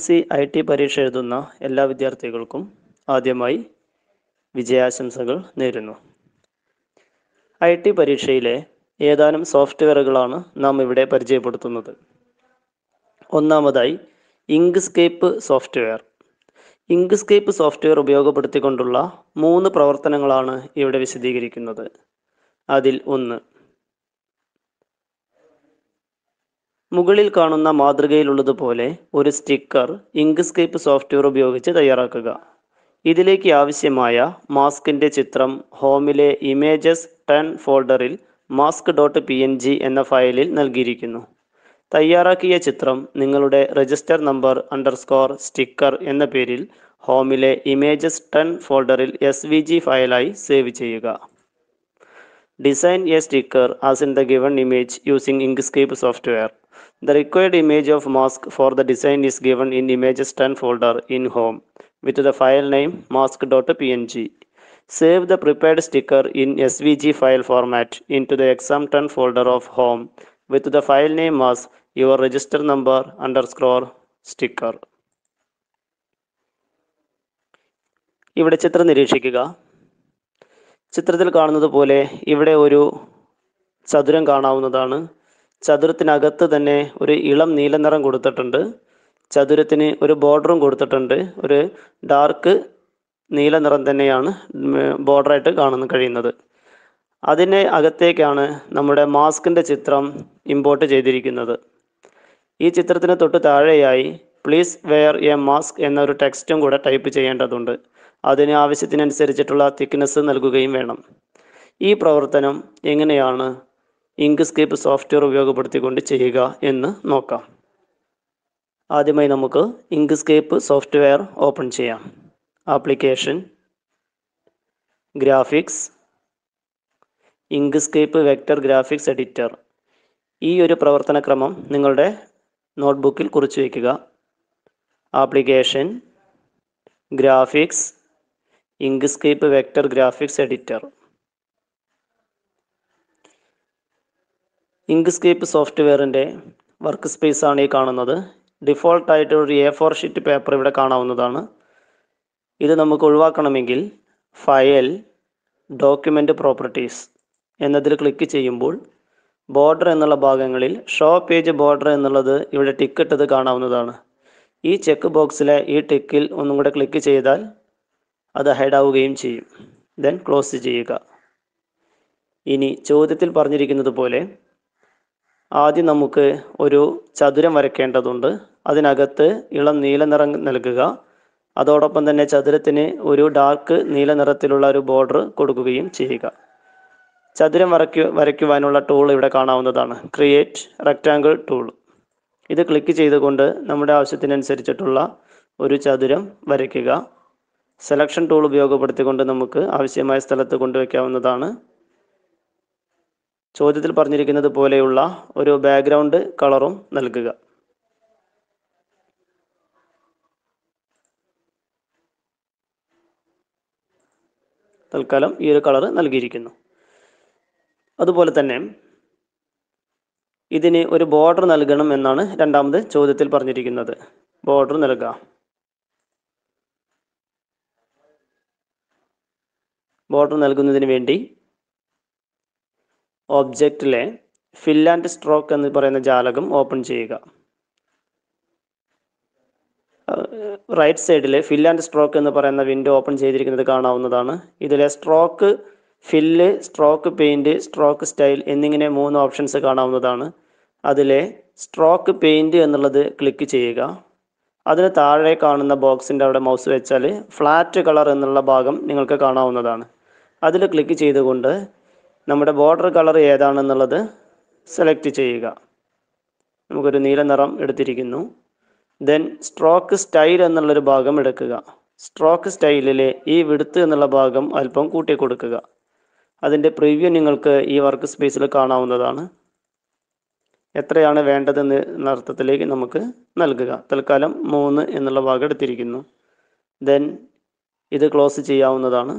C I T പരീക്ഷ എഴുതുന്ന എല്ലാ വിദ്യാർത്ഥികൾക്കും ആദ്യമായി വിജയാശംസകൾ നേരുന്നു ഐ ടി പരീക്ഷയിലെ ഏതാനും സോഫ്റ്റ്വെയറുകളാണ് നാം ഇവിടെ പരിചയപ്പെടുത്തുന്നത് ഒന്നാമതായി ഇങ്ക്സ്കേപ്പ് സോഫ്റ്റ്വെയർ ഇങ്ക്സ്കേപ്പ് സോഫ്റ്റ്വെയർ ഉപയോഗപ്പെടുത്തിക്കൊണ്ടുള്ള മൂന്ന് പ്രവർത്തനങ്ങളാണ് ഇവിടെ വിശദീകരിക്കുന്നത് അതിൽ ഒന്ന് മുകളിൽ കാണുന്ന മാതൃകയിലുള്ളതുപോലെ ഒരു സ്റ്റിക്കർ ഇങ്ക്സ്കേപ്പ് സോഫ്റ്റ്വെയർ ഉപയോഗിച്ച് തയ്യാറാക്കുക ഇതിലേക്ക് ആവശ്യമായ മാസ്കിൻ്റെ ചിത്രം ഹോമിലെ ഇമേജസ് ടെൻ ഫോൾഡറിൽ mask dot P N G എന്ന ഫയലിൽ നൽകിയിരിക്കുന്നു തയ്യാറാക്കിയ ചിത്രം നിങ്ങളുടെ രജിസ്റ്റർ നമ്പർ അണ്ടർസ്കോർ സ്റ്റിക്കർ എന്ന പേരിൽ ഹോമിലെ ഇമേജസ് ടെൻ ഫോൾഡറിൽ എസ് വി ജി ഫയലായി സേവ് ചെയ്യുക design a sticker as in the given image using Inkscape software The required image of mask for the design is given in images 10 folder in home with the file name mask.png. Save the prepared sticker in SVG file format into the exam 10 folder of home with the file name as your register number underscore sticker. ഇവിടെ ചിത്രം നിരീക്ഷിക്കുക ചിത്രത്തിൽ കാണുന്നത് പോലെ ഇവിടെ ഒരു ചതുരം കാണാവുന്നതാണ് ചതുരത്തിനകത്ത് തന്നെ ഒരു ഇളം നീല നിറം കൊടുത്തിട്ടുണ്ട് ചതുരത്തിന് ഒരു ബോർഡറും കൊടുത്തിട്ടുണ്ട് ഒരു ഡാർക്ക് നീല നിറം തന്നെയാണ് ബോർഡറായിട്ട് കാണുന്നു കഴിയുന്നത് അതിന് അകത്തേക്കാണ് നമ്മുടെ മാസ്കിൻ്റെ ചിത്രം ഇമ്പോർട്ട് ചെയ്തിരിക്കുന്നത് ഈ ചിത്രത്തിന് തൊട്ട് താഴെയായി പ്ലീസ് വെയർ എ മാസ്ക് എന്നൊരു ടെക്സ്റ്റും കൂടെ ടൈപ്പ് ചെയ്യേണ്ടതുണ്ട് അതിന് ആവശ്യത്തിനനുസരിച്ചിട്ടുള്ള തിക്നെസ് നൽകുകയും വേണം ഈ പ്രവർത്തനം എങ്ങനെയാണ് ഇങ്ക്സ്കേപ്പ് സോഫ്റ്റ്വെയർ ഉപയോഗപ്പെടുത്തിക്കൊണ്ട് ചെയ്യുക എന്ന് നോക്കാം ആദ്യമായി നമുക്ക് ഇങ്ക്സ്കേപ്പ് സോഫ്റ്റ്വെയർ ഓപ്പൺ ചെയ്യാം application graphics Inkscape vector graphics editor ഈ ഒരു പ്രവർത്തനക്രമം നിങ്ങളുടെ നോട്ട്ബുക്കിൽ കുറിച്ച് വയ്ക്കുക application graphics Inkscape vector graphics editor Inkscape സോഫ്റ്റ്വെയറിൻ്റെ വർക്ക് സ്പേസ് ആണ് ഈ കാണുന്നത് ഡിഫോൾട്ടായിട്ട് ഒരു എ ഫോർ ഷീറ്റ് പേപ്പർ ഇവിടെ കാണാവുന്നതാണ് ഇത് നമുക്ക് ഒഴിവാക്കണമെങ്കിൽ ഫയൽ ഡോക്യുമെൻ്റ് പ്രോപ്പർട്ടീസ് എന്നതിൽ ക്ലിക്ക് ചെയ്യുമ്പോൾ ബോർഡർ എന്നുള്ള ഭാഗങ്ങളിൽ ഷോ പേജ് ബോർഡർ എന്നുള്ളത് ഇവിടെ ടിക്ക് ഇട്ടത് കാണാവുന്നതാണ് ഈ ചെക്ക് ബോക്സിലെ ഈ ടിക്കിൽ ഒന്നും കൂടെ ക്ലിക്ക് ചെയ്താൽ അത് ഹൈഡ് ആവുകയും ചെയ്യും ദെൻ ക്ലോസ് ചെയ്യുക ഇനി ചോദ്യത്തിൽ പറഞ്ഞിരിക്കുന്നത് പോലെ ആദ്യം നമുക്ക് ഒരു ചതുരം വരയ്ക്കേണ്ടതുണ്ട് അതിനകത്ത് ഇളം നീല നിറം നൽകുക അതോടൊപ്പം തന്നെ ചതുരത്തിന് ഒരു ഡാർക്ക് നീല നിറത്തിലുള്ള ഒരു ബോർഡർ കൊടുക്കുകയും ചെയ്യുക ചതുരം വരയ്ക്കു വരയ്ക്കുവാനുള്ള ടൂൾ ഇവിടെ കാണാവുന്നതാണ് ക്രിയേറ്റ് റെക്റ്റാങ്കിൾ ടൂൾ ഇത് ക്ലിക്ക് ചെയ്തുകൊണ്ട് നമ്മുടെ ആവശ്യത്തിനനുസരിച്ചിട്ടുള്ള ഒരു ചതുരം വരയ്ക്കുക സെലക്ഷൻ ടൂൾ ഉപയോഗപ്പെടുത്തിക്കൊണ്ട് നമുക്ക് ആവശ്യമായ സ്ഥലത്ത് കൊണ്ടുവയ്ക്കാവുന്നതാണ് ചോദ്യത്തിൽ പറഞ്ഞിരിക്കുന്നത് പോലെയുള്ള ഒരു ബാക്ക്ഗ്രൗണ്ട് കളറും നൽകുക തൽക്കാലം ഈ ഒരു കളർ നൽകിയിരിക്കുന്നു അതുപോലെ തന്നെ ഇതിന് ഒരു ബോർഡർ നൽകണം എന്നാണ് രണ്ടാമത് ചോദ്യത്തിൽ പറഞ്ഞിരിക്കുന്നത് ബോർഡർ നൽകുക ബോർഡർ നൽകുന്നതിന് വേണ്ടി ഒബ്ജക്റ്റിലെ ഫിൽ ആൻഡ് സ്ട്രോക്ക് എന്ന് പറയുന്ന ജാലകം ഓപ്പൺ ചെയ്യുക റൈറ്റ് സൈഡിൽ ഫിൽ ആൻഡ് സ്ട്രോക്ക് എന്ന് പറയുന്ന വിൻഡോ ഓപ്പൺ ചെയ്തിരിക്കുന്നത് കാണാവുന്നതാണ് ഇതിലെ stroke fill stroke paint stroke style എന്നിങ്ങനെ മൂന്ന് ഓപ്ഷൻസ് കാണാവുന്നതാണ് അതിലെ സ്ട്രോക്ക് പെയിൻറ് എന്നുള്ളത് ക്ലിക്ക് ചെയ്യുക അതിന് താഴെ കാണുന്ന ബോക്സിൻ്റെ അവിടെ മൗസ് വെച്ചാൽ ഫ്ലാറ്റ് കളർ എന്നുള്ള ഭാഗം നിങ്ങൾക്ക് കാണാവുന്നതാണ് അതിൽ ക്ലിക്ക് ചെയ്തുകൊണ്ട് നമ്മുടെ ബോർഡർ കളർ ഏതാണെന്നുള്ളത് സെലക്ട് ചെയ്യുക നമുക്കൊരു നീല നിറം എടുത്തിരിക്കുന്നു ദെൻ സ്ട്രോക്ക് സ്റ്റൈൽ എന്നുള്ളൊരു ഭാഗം എടുക്കുക സ്ട്രോക്ക് സ്റ്റൈലിലെ ഈ വിടുത്ത് എന്നുള്ള ഭാഗം അല്പം കൂട്ടി കൊടുക്കുക അതിൻ്റെ പ്രിവ്യൂ നിങ്ങൾക്ക് ഈ വർക്ക് സ്പേസിൽ കാണാവുന്നതാണ് എത്രയാണ് വേണ്ടതെന്ന് എന്ന അർത്ഥത്തിലേക്ക് നമുക്ക് നൽകുക തൽക്കാലം മൂന്ന് എന്നുള്ള ഭാഗം എടുത്തിരിക്കുന്നു ദെൻ ഇത് ക്ലോസ് ചെയ്യാവുന്നതാണ്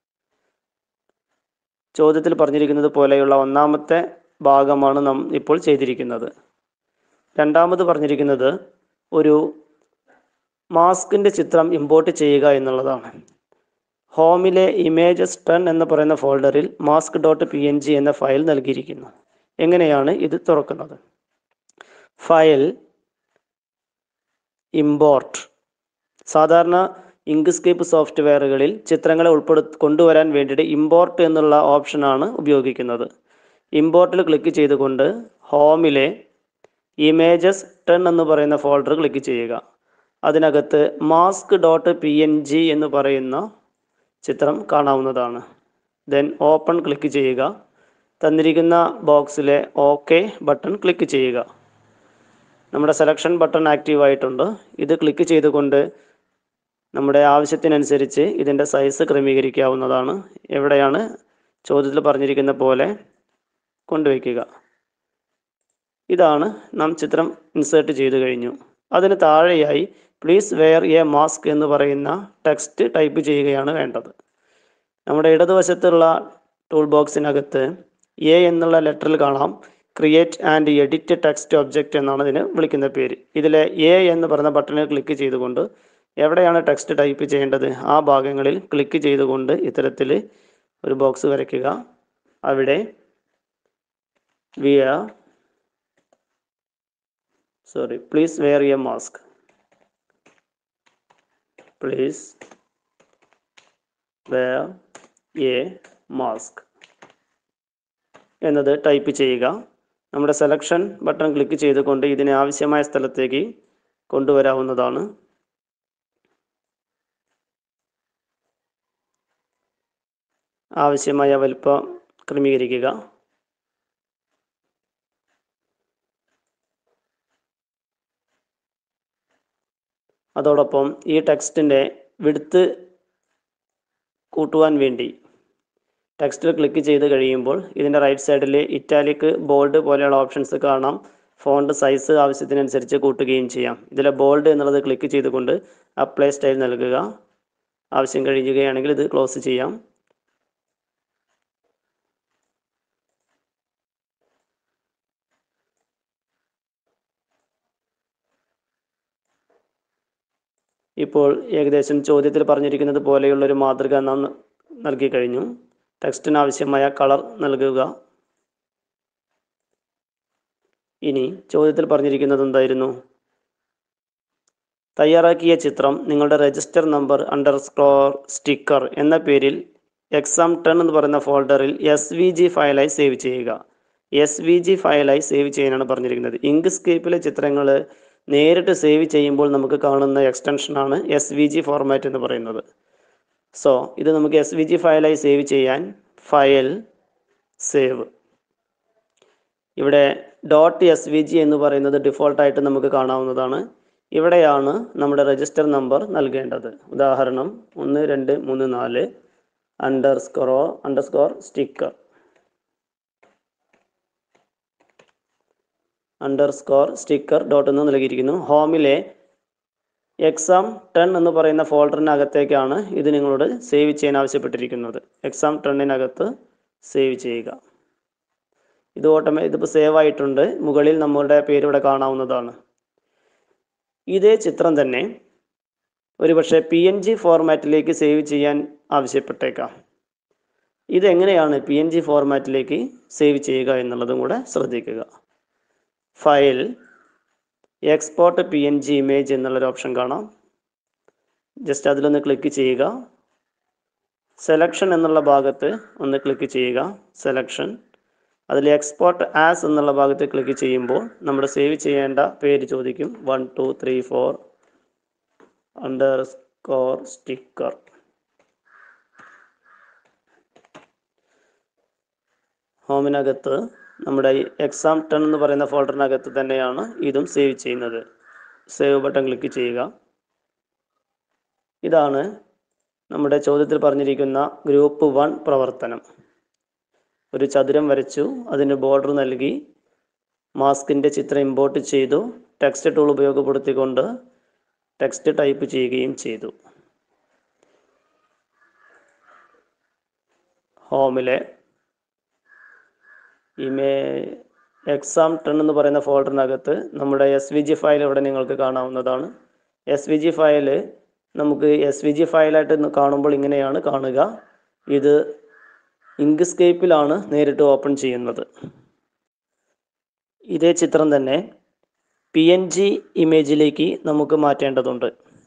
ചോദ്യത്തിൽ പറഞ്ഞിരിക്കുന്നത് പോലെയുള്ള ഒന്നാമത്തെ ഭാഗമാണ് നാം ഇപ്പോൾ ചെയ്തിരിക്കുന്നത് രണ്ടാമത് പറഞ്ഞിരിക്കുന്നത് ഒരു മാസ്കിൻ്റെ ചിത്രം ഇമ്പോർട്ട് ചെയ്യുക എന്നുള്ളതാണ് ഹോമിലെ ഇമേജസ് ടെൻ എന്ന് പറയുന്ന ഫോൾഡറിൽ mask dot P N G എന്ന ഫയൽ നൽകിയിരിക്കുന്നു എങ്ങനെയാണ് ഇത് തുറക്കുന്നത് ഫയൽ ഇമ്പോർട്ട് സാധാരണ ഇങ്ക്സ്കേപ്പ് സോഫ്റ്റ്വെയറുകളിൽ ചിത്രങ്ങളെ ഉൾപ്പെടു കൊണ്ടുവരാൻ വേണ്ടിയിട്ട് ഇമ്പോർട്ട് എന്നുള്ള ഓപ്ഷനാണ് ഉപയോഗിക്കുന്നത് ഇമ്പോർട്ടിൽ ക്ലിക്ക് ചെയ്തുകൊണ്ട് ഹോമിലെ ഇമേജസ് ടെൻ എന്ന് പറയുന്ന ഫോൾഡർ ക്ലിക്ക് ചെയ്യുക അതിനകത്ത് mask dot P N G എന്ന് പറയുന്ന ചിത്രം കാണാവുന്നതാണ് ദെൻ ഓപ്പൺ ക്ലിക്ക് ചെയ്യുക തന്നിരിക്കുന്ന ബോക്സിലെ ഓക്കെ ബട്ടൺ ക്ലിക്ക് ചെയ്യുക നമ്മുടെ സെലക്ഷൻ ബട്ടൺ ആക്റ്റീവ് ആയിട്ടുണ്ട് ഇത് ക്ലിക്ക് ചെയ്തുകൊണ്ട് നമ്മുടെ ആവശ്യത്തിനനുസരിച്ച് ഇതിൻ്റെ സൈസ് ക്രമീകരിക്കാവുന്നതാണ് എവിടെയാണ് ചോദ്യത്തിൽ പറഞ്ഞിരിക്കുന്ന പോലെ കൊണ്ടുവയ്ക്കുക ഇതാണ് നാം ചിത്രം ഇൻസേർട്ട് ചെയ്തു കഴിഞ്ഞു അതിന് താഴെയായി പ്ലീസ് വെയർ എ മാസ്ക് എന്ന് പറയുന്ന ടെക്സ്റ്റ് ടൈപ്പ് ചെയ്യുകയാണ് വേണ്ടത് നമ്മുടെ ഇടതുവശത്തുള്ള ടൂൾ ബോക്സിനകത്ത് എ എന്നുള്ള ലെറ്ററിൽ കാണാം create and edit text object എന്നാണ് ഇതിന് വിളിക്കുന്ന പേര് ഇതിലെ എ എന്ന് പറയുന്ന ബട്ടണിൽ ക്ലിക്ക് ചെയ്തുകൊണ്ട് എവിടെയാണ് ടെക്സ്റ്റ് ടൈപ്പ് ചെയ്യേണ്ടത് ആ ഭാഗങ്ങളിൽ ക്ലിക്ക് ചെയ്തുകൊണ്ട് ഇത്തരത്തിൽ ഒരു ബോക്സ് വരയ്ക്കുക അവിടെ വിയ sorry please wear a mask please wear a mask എന്നത് ടൈപ്പ് ചെയ്യുക നമ്മുടെ സെലക്ഷൻ ബട്ടൺ ക്ലിക്ക് ചെയ്തുകൊണ്ട് ഇതിനെ ആവശ്യമായ സ്ഥലത്തേക്ക് കൊണ്ടുവരാവുന്നതാണ് ആവശ്യമായ വലിപ്പം ക്രമീകരിക്കുക അതോടൊപ്പം ഈ ടെക്സ്റ്റിൻ്റെ വിടുത്ത് കൂട്ടുവാൻ വേണ്ടി ടെക്സ്റ്റിൽ ക്ലിക്ക് ചെയ്ത് കഴിയുമ്പോൾ ഇതിൻ്റെ റൈറ്റ് സൈഡിൽ ഇറ്റാലിക് ബോൾഡ് പോലെയുള്ള ഓപ്ഷൻസ് കാണാം ഫോണ്ട് സൈസ് ആവശ്യത്തിനനുസരിച്ച് കൂട്ടുകയും ചെയ്യാം ഇതിലെ ബോൾഡ് എന്നുള്ളത് ക്ലിക്ക് ചെയ്തുകൊണ്ട് അപ്ലൈ സ്റ്റൈൽ നൽകുക ആവശ്യം കഴിയുകയാണെങ്കിൽ ഇത് ക്ലോസ് ചെയ്യാം ഇപ്പോൾ ഏകദേശം ചോദ്യത്തിൽ പറഞ്ഞിരിക്കുന്നത് പോലെയുള്ള ഒരു മാതൃക നാം നൽകി കഴിഞ്ഞു ടെക്സ്റ്റിന് ആവശ്യമായ കളർ നൽകുക ഇനി ചോദ്യത്തിൽ പറഞ്ഞിരിക്കുന്നത് എന്തായിരുന്നു തയ്യാറാക്കിയ ചിത്രം നിങ്ങളുടെ register number underscore sticker എന്ന പേരിൽ എക്സാം ടെൻ എന്ന് പറയുന്ന ഫോൾഡറിൽ എസ് വി ജി ഫയലായി സേവ് ചെയ്യുക എസ് വി ജി ഫയലായി സേവ് ചെയ്യാനാണ് പറഞ്ഞിരിക്കുന്നത് ഇങ്ക് സ്കേപ്പിലെ ചിത്രങ്ങൾ നേരിട്ട് സേവ് ചെയ്യുമ്പോൾ നമുക്ക് കാണുന്ന എക്സ്റ്റൻഷനാണ് എസ് വി ജി ഫോർമാറ്റ് എന്ന് പറയുന്നത് സോ ഇത് നമുക്ക് എസ് വി ജി ഫയലായി സേവ് ചെയ്യാൻ ഫയൽ സേവ് ഇവിടെ ഡോട്ട് എസ് വി ജി എന്ന് പറയുന്നത് ഡിഫോൾട്ടായിട്ട് നമുക്ക് കാണാവുന്നതാണ് ഇവിടെയാണ് നമ്മുടെ രജിസ്റ്റർ നമ്പർ നൽകേണ്ടത് ഉദാഹരണം ഒന്ന് രണ്ട് മൂന്ന് നാല് അണ്ടർ സ്കോറോ underscore sticker underscore sticker dot എന്ന് നൽകിയിരിക്കുന്നു ഹോമിലെ എക്സാം ടെൻ എന്ന് പറയുന്ന ഫോൾഡറിനകത്തേക്കാണ് ഇത് നിങ്ങളോട് സേവ് ചെയ്യാൻ ആവശ്യപ്പെട്ടിരിക്കുന്നത് എക്സാം ടെന്നിനകത്ത് സേവ് ചെയ്യുക ഇത് ഓട്ടോമേ ഇതിപ്പോൾ സേവ് ആയിട്ടുണ്ട് മുകളിൽ നമ്മളുടെ പേര് ഇവിടെ കാണാവുന്നതാണ് ഇതേ ചിത്രം തന്നെ ഒരുപക്ഷെ പി എൻ ജി ഫോർമാറ്റിലേക്ക് സേവ് ചെയ്യാൻ ആവശ്യപ്പെട്ടേക്കാം ഇതെങ്ങനെയാണ് പി എൻ ജി ഫോർമാറ്റിലേക്ക് സേവ് ചെയ്യുക എന്നുള്ളതും കൂടെ ശ്രദ്ധിക്കുക file export P N G image എന്നുള്ളൊരു ഓപ്ഷൻ കാണാം ജസ്റ്റ് അതിലൊന്ന് ക്ലിക്ക് ചെയ്യുക സെലക്ഷൻ എന്നുള്ള ഭാഗത്ത് ഒന്ന് ക്ലിക്ക് ചെയ്യുക സെലക്ഷൻ അതിൽ എക്സ്പോർട്ട് ആസ് എന്നുള്ള ഭാഗത്ത് ക്ലിക്ക് ചെയ്യുമ്പോൾ നമ്മുടെ സേവ് ചെയ്യേണ്ട പേര് ചോദിക്കും one two three four underscore sticker ഹോമിനകത്ത് നമ്മുടെ ഈ എക്സാം ടെൻ എന്ന് പറയുന്ന ഫോൾഡറിനകത്ത് തന്നെയാണ് ഇതും സേവ് ചെയ്യുന്നത് സേവ് ബട്ടൺ ക്ലിക്ക് ചെയ്യുക ഇതാണ് നമ്മുടെ ചോദ്യത്തിൽ പറഞ്ഞിരിക്കുന്ന ഗ്രൂപ്പ് വൺ പ്രവർത്തനം ഒരു ചതുരം വരച്ചു അതിന് ബോർഡർ നൽകി മാസ്കിൻ്റെ ചിത്രം ഇമ്പോർട്ട് ചെയ്തു ടെക്സ്റ്റ് ടൂൾ ഉപയോഗപ്പെടുത്തിക്കൊണ്ട് ടെക്സ്റ്റ് ടൈപ്പ് ചെയ്യുകയും ചെയ്തു ഹോമിലെ ഇമേ എക്സാം ടെൻ എന്ന് പറയുന്ന ഫോൾഡറിനകത്ത് നമ്മുടെ എസ് വി ജി ഫയൽ ഇവിടെ നിങ്ങൾക്ക് കാണാവുന്നതാണ് എസ് വി ജി ഫയൽ നമുക്ക് എസ് വി ജി ഫയലായിട്ട് ഇന്ന് കാണുമ്പോൾ ഇങ്ങനെയാണ് കാണുക ഇത് ഇങ്ക്സ്കേപ്പിലാണ് നേരിട്ട് ഓപ്പൺ ചെയ്യുന്നത് ഇതേ ചിത്രം തന്നെ പി എൻ ജി ഇമേജിലേക്ക് നമുക്ക് മാറ്റേണ്ടതുണ്ട്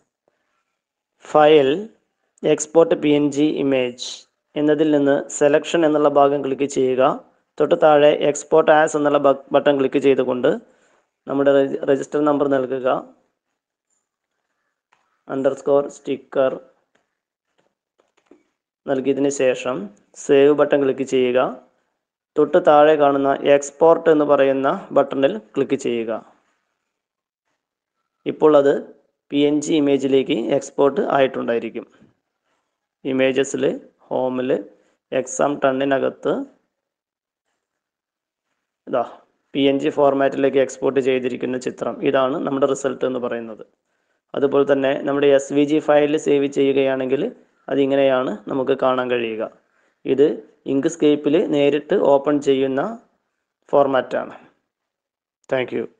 file export P N G image എന്നതിൽ നിന്ന് സെലക്ഷൻ എന്നുള്ള ഭാഗം ക്ലിക്ക് ചെയ്യുക തൊട്ട് താഴെ എക്സ്പോർട്ട് ആസ് എന്നുള്ള ബട്ടൺ ക്ലിക്ക് ചെയ്തുകൊണ്ട് നമ്മുടെ രജിസ്റ്റർ നമ്പർ നൽകുക അണ്ടർസ്കോർ സ്റ്റിക്കർ നൽകിയതിന് ശേഷം സേവ് ബട്ടൺ ക്ലിക്ക് ചെയ്യുക തൊട്ട് താഴെ കാണുന്ന എക്സ്പോർട്ട് എന്ന് പറയുന്ന ബട്ടണിൽ ക്ലിക്ക് ചെയ്യുക ഇപ്പോൾ അത് പി എൻ ജി ഇമേജിലേക്ക് എക്സ്പോർട്ട് ആയിട്ടുണ്ടായിരിക്കും ഇമേജസിൽ ഹോമിൽ എക്സാം ടണ്ണിനകത്ത് ഇതാ പി എൻ ജി ഫോർമാറ്റിലേക്ക് എക്സ്പോർട്ട് ചെയ്തിരിക്കുന്ന ചിത്രം ഇതാണ് നമ്മുടെ റിസൾട്ട് എന്ന് പറയുന്നത് അതുപോലെ തന്നെ നമ്മുടെ എസ് വി ജി ഫയലിൽ സേവ് ചെയ്യുകയാണെങ്കിൽ അതിങ്ങനെയാണ് നമുക്ക് കാണാൻ കഴിയുക ഇത് ഇങ്ക്സ്കേപ്പിൽ നേരിട്ട് ഓപ്പൺ ചെയ്യുന്ന ഫോർമാറ്റാണ് താങ്ക് യു